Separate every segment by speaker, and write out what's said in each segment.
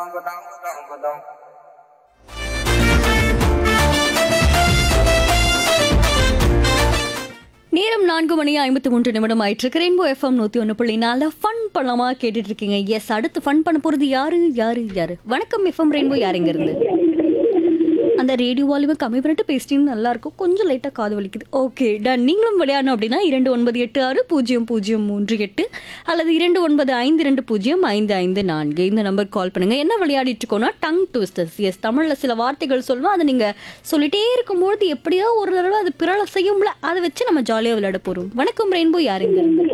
Speaker 1: நேரம் நான்கு மணி ஐம்பத்தி மூன்று நிமிடம் ஆயிட்டு ரெயின்போ எஃப்எம் நூத்தி ஒன்று புள்ளி நாலு ஃபன் பண்ணலாமா கேட்டுட்டு இருக்கீங்க எஸ் அடுத்து ஃபன் பண்ண போறது யாரு யாரு யாரு வணக்கம் எஃப்எம் ரெயின்போ யாருங்க இருந்து அந்த ரேடியோ வால்யூமை கம்மி பண்ணிட்டு பேசிட்டீங்கன்னா நல்லா இருக்கும் கொஞ்சம் லைட்டாக காது வலிக்குது ஓகே டன் நீங்களும் விளையாடணும் அப்படின்னா இரண்டு ஒன்பது எட்டு ஆறு பூஜ்ஜியம் பூஜ்ஜியம் மூன்று எட்டு அல்லது இரண்டு ஒன்பது ஐந்து ரெண்டு பூஜ்ஜியம் ஐந்து ஐந்து நான்கு இந்த நம்பர் கால் பண்ணுங்க என்ன விளையாடிட்டு இருக்கோம்னா டங் ட்விஸ்டர்ஸ் எஸ் தமிழில் சில வார்த்தைகள் சொல்லுவோம் அதை நீங்கள் சொல்லிட்டே இருக்கும்பொழுது எப்படியோ ஒரு தடவை அது பிறல செய்யும்ல அதை வச்சு நம்ம ஜாலியாக விளையாட போகிறோம் வணக்கம் ரெயின்போ யாருங்க இருந்து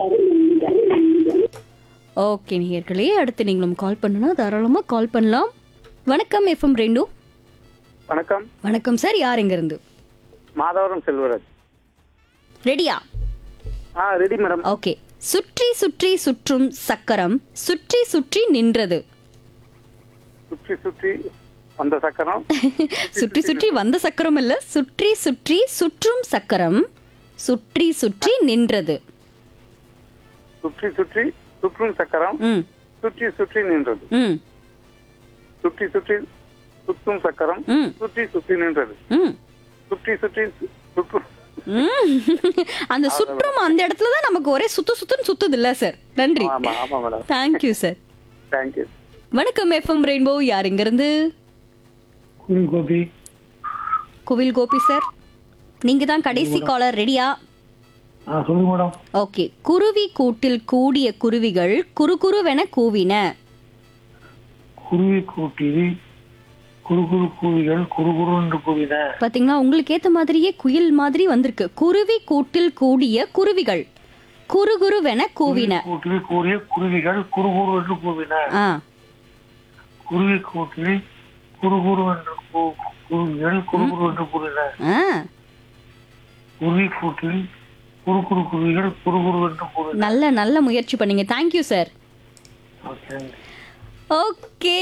Speaker 1: ஓகே நேயர்களே அடுத்து நீங்களும் கால் பண்ணணும் தாராளமாக கால் பண்ணலாம் வணக்கம் எஃப்எம் ரெண்டு
Speaker 2: வணக்கம்
Speaker 1: வணக்கம் சார் யார் எங்க இருந்து
Speaker 2: மாதவரம் செல்வராஜ்
Speaker 1: ரெடியா
Speaker 2: ஆ ரெடி மேடம்
Speaker 1: ஓகே சுற்றி சுற்றி சுற்றும் சக்கரம் சுற்றி சுற்றி நின்றது
Speaker 2: சுற்றி சுற்றி வந்த சக்கரம்
Speaker 1: சுற்றி சுற்றி வந்த சக்கரம் இல்ல சுற்றி சுற்றி சுற்றும் சக்கரம் சுற்றி சுற்றி நின்றது
Speaker 2: சுற்றி சுற்றி சுற்றும் சக்கரம்
Speaker 1: ம்
Speaker 2: சுற்றி சுற்றி நின்றது
Speaker 1: ம்
Speaker 2: சுற்றி சுற்றி சுற்றும் சக்கரம்
Speaker 1: ம்
Speaker 2: சுற்றி சுற்றி நின்றது
Speaker 1: ம்
Speaker 2: சுற்றி சுற்றி சு- சுற்றும்
Speaker 1: ம். அந்த சுற்றும் அந்த இடத்துல தான் நமக்கு ஒரே சுத்து சுத்துன்னு சுத்துது இல்ல சார் நன்றி
Speaker 2: ஆமா ஆமா மேடம்
Speaker 1: தேங்க்யூ சார்
Speaker 2: தேங்க்யூ
Speaker 1: வணக்கம் எஃப்எம் ரெயின்போ யார் இங்க இருந்து
Speaker 3: கோபி
Speaker 1: கோவில் கோபி சார் நீங்க தான் கடைசி காலர் ரெடியா
Speaker 3: ஆ சொல்லுங்க மேடம்
Speaker 1: ஓகே குருவி கூட்டில் கூடிய குருவிகள் குறுகுருவென கூவின
Speaker 3: குருவி கூட்டில் குறு குறு கூவிகள் குறு குறு என்று கூவின
Speaker 1: பாத்தீங்களா உங்களுக்கு ஏத்த மாதிரியே குயில் மாதிரி வந்திருக்கு குருவி கூட்டில் கூடிய குருவிகள் குறுகுருவென கூவின
Speaker 3: கூட்டில் கூறிய குருவிகள் குறு குறு என்று கூவின
Speaker 1: ஆ
Speaker 3: குருவி கூட்டில் குறு குறு என்று கூ- குருவிகள் குறு குறு என்று கூவின
Speaker 1: ஆ
Speaker 3: குருவி கூட்டில் குறு குறு குருவிகள் குறு குறு என்று கூவின
Speaker 1: நல்ல நல்ல முயற்சி பண்ணீங்க தேங்க்யூ சார்
Speaker 3: ஓகே
Speaker 1: ஓகே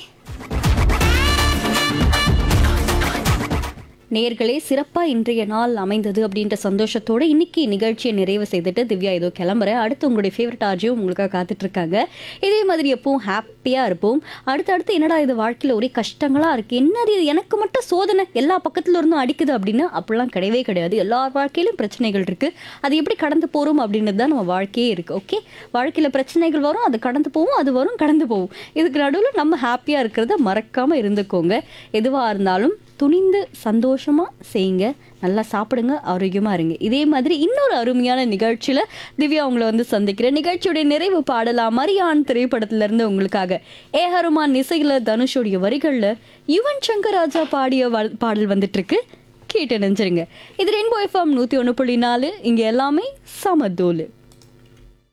Speaker 1: நேர்களே சிறப்பா இன்றைய நாள் அமைந்தது அப்படின்ற சந்தோஷத்தோட இன்னைக்கு நிகழ்ச்சியை நிறைவு செய்துட்டு திவ்யா ஏதோ கிளம்புறேன் அடுத்து உங்களுடைய ஃபேவரட் ஆர்ஜியும் உங்களுக்காக காத்துட்டு இருக்காங்க இதே மாதிரி எப்பவும் ஹாப்பியா இருப்போம் அடுத்தடுத்து என்னடா இது வாழ்க்கையில ஒரே கஷ்டங்களா இருக்கு என்னது இது எனக்கு மட்டும் சோதனை எல்லா பக்கத்துல இருந்தும் அடிக்குது அப்படின்னு அப்படிலாம் கிடையவே கிடையாது எல்லா வாழ்க்கையிலும் பிரச்சனைகள் இருக்கு அது எப்படி கடந்து போறோம் அப்படின்றது தான் நம்ம வாழ்க்கையே இருக்கு ஓகே வாழ்க்கையில பிரச்சனைகள் வரும் அது கடந்து போகும் அது வரும் கடந்து போகும் இதுக்கு நடுவில் நம்ம ஹாப்பியா இருக்கிறத மறக்காம இருந்துக்கோங்க எதுவா இருந்தாலும் துணிந்து சந்தோஷமா செய்யுங்க நல்லா சாப்பிடுங்க ஆரோக்கியமா இருங்க இதே மாதிரி இன்னொரு அருமையான நிகழ்ச்சியில திவ்யா உங்களை வந்து சந்திக்கிறேன் நிகழ்ச்சியுடைய நிறைவு பாடலா மரியான் திரைப்படத்துல இருந்து உங்களுக்காக ஏ ஹருமான் இசையில தனுஷுடைய வரிகள்ல யுவன் சங்கர் ராஜா பாடிய வ- பாடல் வந்துட்டு இருக்கு கேட்டு நினைச்சிருங்க இது ரெயின்போ எஃப்எம் நூத்தி ஒன்று புள்ளி நாலு இங்க எல்லாமே சமதோலு